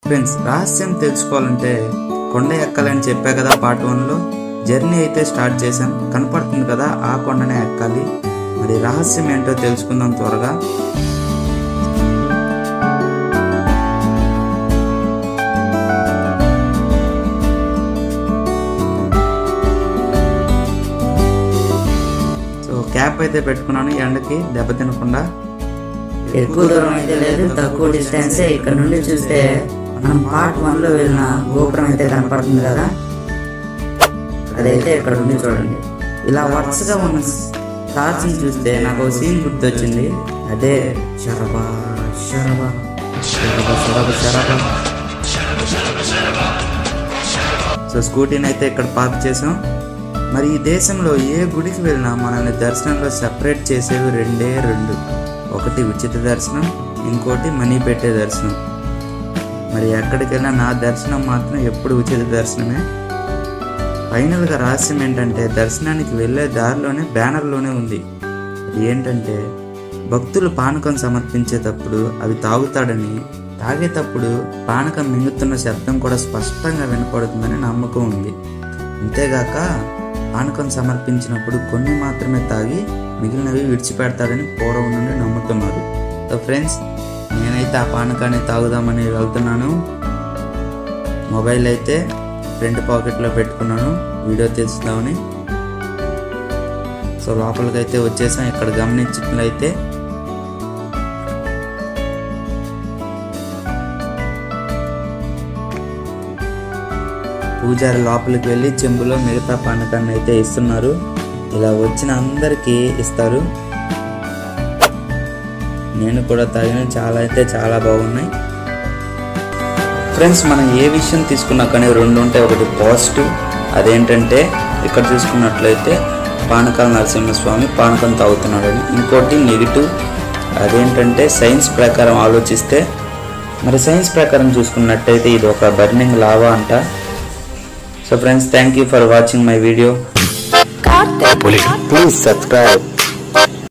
friends రహస్యం తెలుసుకోవాలంటే కొండ ఎక్కాలని చెప్పా కదా పార్ట్ వన్లో జర్నీ అయితే స్టార్ట్ చేశాం కనపడుతుంది కదా ఆ కొండనే ఎక్కాలి మరి రహస్యం ఏంటో తెలుసుకుందాం త్వరగా సో క్యాప్ అయితే పెట్టుకున్నాను ఎండకి దెబ్బ తినకుండా ఎక్కువ దూరం అయితే లేదు తక్కువ డిస్టెన్స్ ఇక్కడ నుండి చూస్తే మనం పార్ట్ వన్ లో వెళ్ళిన గోపురం అయితే కనపడుతుంది కదా అదైతే ఇక్కడ నుండి చూడండి ఇలా వరుసగా ఉన్న స్టార్స్ ని చూస్తే నాకు ఒక సీన్ గుర్తొచ్చింది అదే శరబా శరబా శరబ శరబ శరబ సో స్కూటీని అయితే ఇక్కడ పార్క్ చేసాం మరి ఈ దేశంలో ఏ గుడికి వెళ్ళినా మనల్ని దర్శనంలో సెపరేట్ చేసేవి రెండే రెండు ఒకటి ఉచిత దర్శనం ఇంకోటి మనీ పెట్టే దర్శనం మరి ఎక్కడికి వెళ్ళినా నా దర్శనం మాత్రం ఎప్పుడు ఉచిత దర్శనమే ఫైనల్గా రహస్యం ఏంటంటే దర్శనానికి వెళ్ళే దారిలోనే బ్యానర్లోనే ఉంది అది ఏంటంటే భక్తులు పానకం సమర్పించేటప్పుడు అవి తాగుతాడని తాగేటప్పుడు పానకం మింగుతున్న శబ్దం కూడా స్పష్టంగా వినపడుతుందని నమ్మకం ఉంది అంతేగాక పానకం సమర్పించినప్పుడు కొన్ని మాత్రమే తాగి మిగిలినవి విడిచిపెడతాడని పూర్వం నుండి నమ్ముతున్నారు సో ఫ్రెండ్స్ నేనైతే ఆ పానకాన్ని తాగుదామని వెళ్తున్నాను మొబైల్ అయితే ఫ్రంట్ పాకెట్లో పెట్టుకున్నాను వీడియో తీస్తున్నామని సో లోపలికి అయితే వచ్చేసాం ఇక్కడ గమనించినట్లయితే పూజారి లోపలికి వెళ్ళి చెంబులో మిగతా పానకాన్ని అయితే ఇస్తున్నారు ఇలా వచ్చిన అందరికీ ఇస్తారు నేను కూడా తాగిన చాలా అయితే చాలా బాగున్నాయి ఫ్రెండ్స్ మనం ఏ విషయం తీసుకున్నా కానీ రెండు ఉంటాయి ఒకటి పాజిటివ్ అదేంటంటే ఇక్కడ చూసుకున్నట్లయితే పానకాల నరసింహస్వామి పానకం తాగుతున్నాడని ఇంకోటి నెగిటివ్ అదేంటంటే సైన్స్ ప్రకారం ఆలోచిస్తే మరి సైన్స్ ప్రకారం చూసుకున్నట్టయితే ఇది ఒక బర్నింగ్ లావా అంట so friends thank you for watching my video Please subscribe